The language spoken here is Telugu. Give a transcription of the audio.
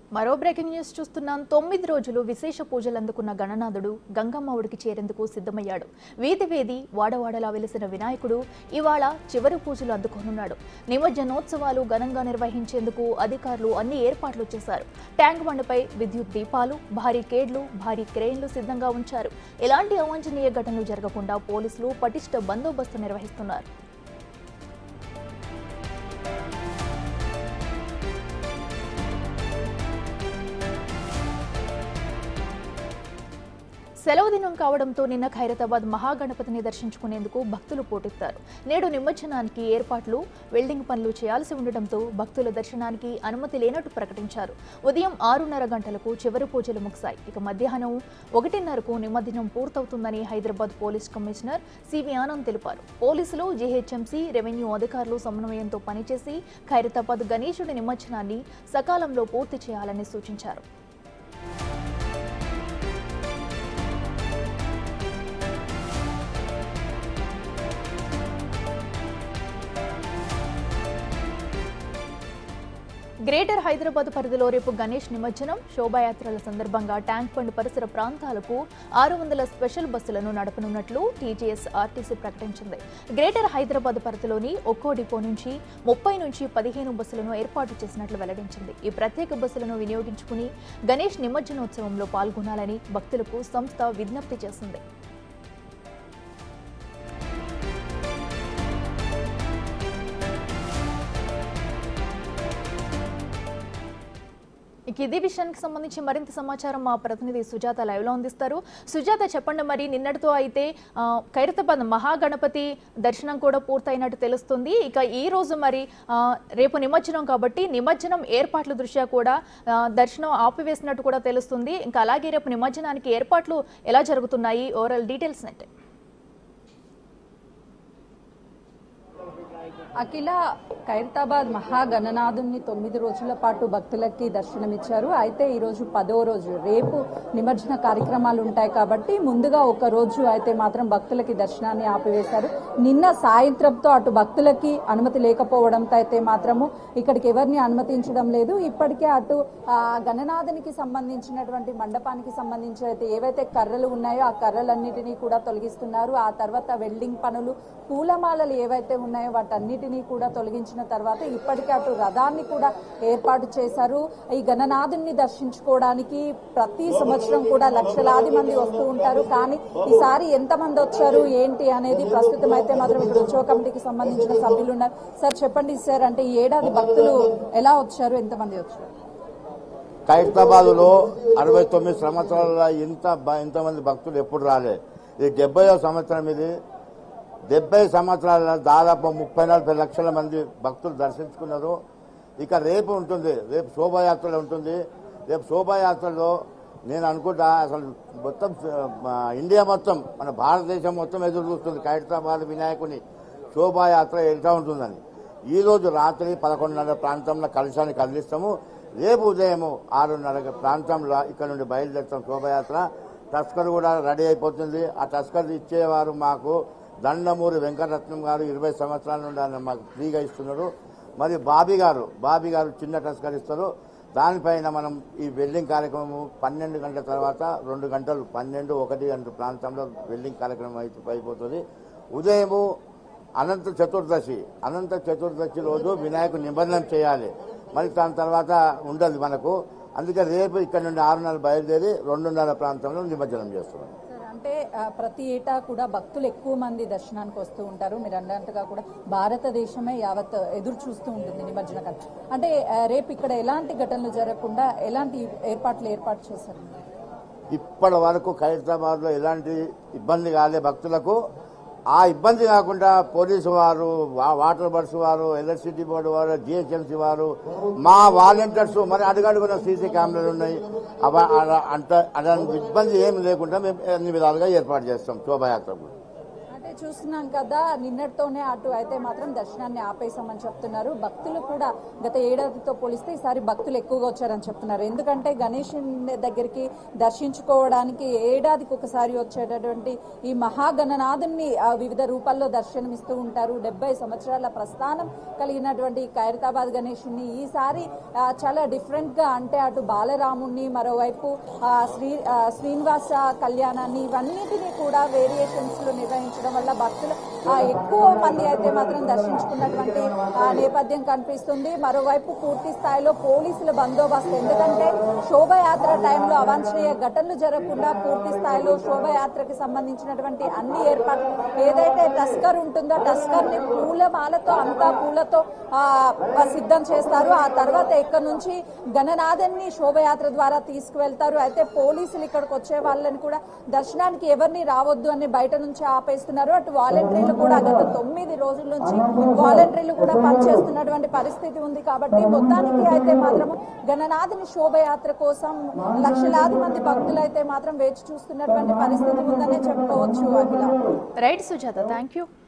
మరో బ్రేకింగ్ న్యూస్ చూస్తున్నాం తొమ్మిది రోజులు విశేష పూజలు అందుకున్న గణనాథుడు గంగమ్మ ఒడికి చేరేందుకు సిద్ధమయ్యాడు వీధి వేది వాడవాడలా వెలిసిన వినాయకుడు ఇవాళ చివరి పూజలు అందుకోనున్నాడు నిమజ్జనోత్సవాలు ఘనంగా నిర్వహించేందుకు అధికారులు అన్ని ఏర్పాట్లు చేశారు ట్యాంక్ బండ్పై విద్యుత్ దీపాలు భారీ కేడ్లు భారీ క్రేన్లు సిద్ధంగా ఉంచారు ఎలాంటి అవాంఛనీయ ఘటనలు జరగకుండా పోలీసులు పటిష్ట బందోబస్తు నిర్వహిస్తున్నారు సెలవు దినం కావడంతో నిన్న ఖైరతాబాద్ మహాగణపతిని దర్శించుకునేందుకు భక్తులు పోటెత్తారు నేడు నిమజ్జనానికి ఏర్పాట్లు వెల్డింగ్ పనులు చేయాల్సి ఉండటంతో భక్తుల దర్శనానికి అనుమతి లేనట్టు ప్రకటించారు ఉదయం ఆరున్నర గంటలకు చివరి పూజలు ముగిశాయి ఇక మధ్యాహ్నం ఒకటిన్నరకు నిమజ్జనం పూర్తవుతుందని Hyderabad police commissioner CV Anand తెలిపారు పోలీసులు జీహెచ్ఎంసీ రెవెన్యూ అధికారులు సమన్వయంతో పనిచేసి ఖైరతాబాద్ గణేశుడి నిమజ్జనాన్ని సకాలంలో పూర్తి చేయాలని సూచించారు గ్రేటర్ హైదరాబాద్ పరిధిలో రేపు గణేష్ నిమజ్జనం శోభాయాత్రల సందర్భంగా ట్యాంక్ బండ్ పరిసర ప్రాంతాలకు ఆరు వందల స్పెషల్ బస్సులను నడపనున్నట్లు టీజీఎస్ ఆర్టీసీ ప్రకటించింది గ్రేటర్ హైదరాబాద్ పరిధిలోని ఒక్కో డిపో నుంచి ముప్పై నుంచి పదిహేను బస్సులను ఏర్పాటు చేసినట్లు వెల్లడించింది ఈ ప్రత్యేక బస్సులను వినియోగించుకుని గణేష్ నిమజ్జనోత్సవంలో పాల్గొనాలని భక్తులకు సంస్థ విజ్ఞప్తి చేసింది ఇక ఇదే విషయానికి సంబంధించి మరింత సమాచారం మా ప్రతినిధి సుజాత లైవ్ లో అందిస్తారు సుజాత చెప్పండి మరి నిన్నటితో అయితే ఆ, ఖైరతాబాద్ మహాగణపతి దర్శనం కూడా పూర్తయినట్టు తెలుస్తుంది ఇక ఈ రోజు మరి ఆ, రేపు నిమజ్జనం కాబట్టి నిమజ్జనం ఏర్పాట్ల దృష్ట్యా కూడా ఆ, దర్శనం ఆపివేసినట్టు కూడా తెలుస్తుంది ఇంకా అలాగే రేపు నిమజ్జనానికి ఏర్పాట్లు ఎలా జరుగుతున్నాయి ఓవరాల్ డీటెయిల్స్ అంటే అఖిల ఖైరతాబాద్ మహాగణనాథుని తొమ్మిది రోజుల పాటు భక్తులకి దర్శనమిచ్చారు అయితే ఈరోజు పదో రోజు రేపు నిమజ్జన కార్యక్రమాలు ఉంటాయి కాబట్టి ముందుగా ఒక రోజు అయితే మాత్రం భక్తులకి దర్శనాన్ని ఆపివేశారు నిన్న సాయంత్రంతో అటు భక్తులకి అనుమతి లేకపోవడంతో అయితే మాత్రము ఇక్కడికి ఎవరిని అనుమతించడం లేదు ఇప్పటికే అటు ఆ, గణనాథునికి సంబంధించినటువంటి మండపానికి సంబంధించి అయితే ఏవైతే కర్రలు ఉన్నాయో ఆ కర్రలన్నిటినీ కూడా తొలగిస్తున్నారు ఆ తర్వాత వెల్డింగ్ పనులు పూలమాలలు ఏవైతే ఉన్నాయో వాటన్నిటినీ కూడా తొలగించిన తర్వాత ఇప్పటికే అటు రథాన్ని కూడా ఏర్పాటు చేశారు ఈ గణనాథుని దర్శించుకోవడానికి ప్రతి సంవత్సరం కూడా లక్షలాది మంది వస్తూ ఉంటారు కానీ ఈసారి ఎంత మంది వచ్చారు ఏంటి అనేది ప్రస్తుతం అయితే మాత్రం ఇక్కడ ఉత్సవ కమిటీకి సంబంధించిన సభ్యులు ఉన్నారు సార్ చెప్పండి సార్ అంటే ఈ ఏడాది భక్తులు ఎలా వచ్చారు ఎంతమంది వచ్చారు ఖైరతాబాదులో అరవై తొమ్మిది సంవత్సరాల ఇంత బ- ఇంతమంది భక్తులు ఎప్పుడు రాలే ఇది డెబ్బైవ సంవత్సరం ఇది డెబ్బై సంవత్సరాల దాదాపు ముప్పై నలభై లక్షల మంది భక్తులు దర్శించుకున్నారు ఇక రేపు ఉంటుంది రేపు శోభాయాత్రలు ఉంటుంది రేపు శోభాయాత్రలో నేను అనుకుంటా అసలు మొత్తం ఆ, ఇండియా మొత్తం మన భారతదేశం మొత్తం ఎదురు చూస్తుంది ఖైరతాబాద్ వినాయకుని శోభాయాత్ర ఎట్లా ఉంటుందని ఈ రోజు రాత్రి పదకొండున్నర ప్రాంతంలో కలశాన్ని కదిలిస్తాము రేపు ఉదయం ఆరున్నర ప్రాంతంలో ఇక్కడ నుండి బయలుదేరుతాం శోభయాత్ర టస్కర్ కూడా రెడీ అయిపోతుంది ఆ టస్కర్ ఇచ్చేవారు మాకు దండమూరి వెంకటరత్నం గారు ఇరవై సంవత్సరాల నుండి ఆయన మాకు ఫ్రీగా ఇస్తున్నారు మరి బాబీ గారు బాబీ గారు చిన్న టస్కర్ ఇస్తారు దానిపైన మనం ఈ వెల్డింగ్ కార్యక్రమం పన్నెండు గంటల తర్వాత రెండు గంటలు పన్నెండు ఒకటి గంటల ప్రాంతంలో వెల్డింగ్ కార్యక్రమం అయితే అయిపోతుంది ఉదయము అనంత చతుర్దశి అనంత చతుర్దశి రోజు వినాయకుడు నిబంధన చేయాలి మరి దాని తర్వాత ఉండదు మనకు అందుకే రేపు ఇక్కడ నుండి ఆరున్నర బయలుదేరి రెండున్నర ప్రాంతంలో నిమజ్జనం చేస్తున్నాం సార్ అంటే ఆ, ప్రతి ఏటా కూడా భక్తులు ఎక్కువ మంది దర్శనానికి వస్తూ ఉంటారు మీరు అన్నట్టుగా కూడా భారతదేశమే యావత్ ఎదురు చూస్తూ ఉంటుంది నిమజ్జన కాలం అంటే ఆ, రేపు ఇక్కడ ఎలాంటి ఘటనలు జరగకుండా ఎలాంటి ఏర్పాట్లు ఏర్పాటు చేశారు ఇప్పటి వరకు ఖైరతాబాద్లో ఎలాంటి ఇబ్బంది కాలే భక్తులకు ఆ ఇబ్బంది కాకుండా పోలీసు వారు వా- వాటర్ బడ్స్ వారు ఎలక్ట్రిసిటీ బోర్డు వారు జిహెచ్ఎంసీ వారు మా వాలంటీర్స్ మరి అడుగడుగున సీసీ కెమెరాలు ఉన్నాయి అవ అలా- అంత అలాంటి ఇబ్బంది ఏమి లేకుండా మేము అన్ని విధాలుగా ఏర్పాటు చేస్తాం శోభాయాత్రకు అంటే చూస్తున్నాం కదా నిన్నటితోనే అటు అయితే మాత్రం దర్శనాన్ని ఆపేశామని చెప్తున్నారు భక్తులు కూడా గత ఏడాదితో పోలిస్తే ఈసారి భక్తులు ఎక్కువగా వచ్చారని చెప్తున్నారు ఎందుకంటే గణేష్ దగ్గరికి దర్శించుకోవడానికి ఏడాదికి ఒకసారి వచ్చేటటువంటి ఈ మహాగణనాథుని ఆ, వివిధ రూపాల్లో దర్శనమిస్తూ ఉంటారు డెబ్బై సంవత్సరాల ప్రస్థానం కలిగినటువంటి ఈ ఖైరతాబాద్ గణేషుని ఈసారి ఆ, చాలా డిఫరెంట్ గా అంటే అటు బాలరాముణ్ణి మరోవైపు ఆ, శ్రీ ఆ, శ్రీనివాస కళ్యాణాన్ని ఇవన్నిటినీ కూడా వేరియేషన్స్ లో నిర్వహించడం వల్ల భక్తులు ఆ, ఎక్కువ మంది అయితే మాత్రం దర్శించుకున్నటువంటి ఆ, నేపథ్యం కనిపిస్తుంది మరోవైపు పూర్తి స్థాయిలో పోలీసుల బందోబస్తు ఎందుకంటే శోభయాత్ర టైంలో అవాంఛనీయ ఘటనలు జరగకుండా పూర్తి స్థాయిలో శోభయాత్రకి సంబంధించినటువంటి అన్ని ఏర్పాట్లు ఏదైతే టస్కర్ ఉంటుందో టస్కర్ ని పూలమాలతో అంతా పూలతో ఆ, సిద్ధం చేస్తారు ఆ తర్వాత ఇక్కడ నుంచి గణనాథన్ని శోభయాత్ర ద్వారా తీసుకువెళ్తారు అయితే పోలీసులు ఇక్కడికి వచ్చే వాళ్ళని కూడా దర్శనానికి ఎవరిని రావద్దు అని బయట నుంచి ఆపేస్తున్నారు అటు వాలంటీర్లు కూడా గత తొమ్మిది రోజుల నుంచి వాలంటీర్లు కూడా పనిచేస్తున్నటువంటి పరిస్థితి ఉంది కాబట్టి మొత్తానికి అయితే మాత్రం గణనాథుని శోభయాత్ర కోసం లక్షలాది మంది భక్తులు అయితే మాత్రం వేచి చూస్తున్నటువంటి పరిస్థితి ఉందనే చెప్పుకోవచ్చు Akhila right Sujatha thank you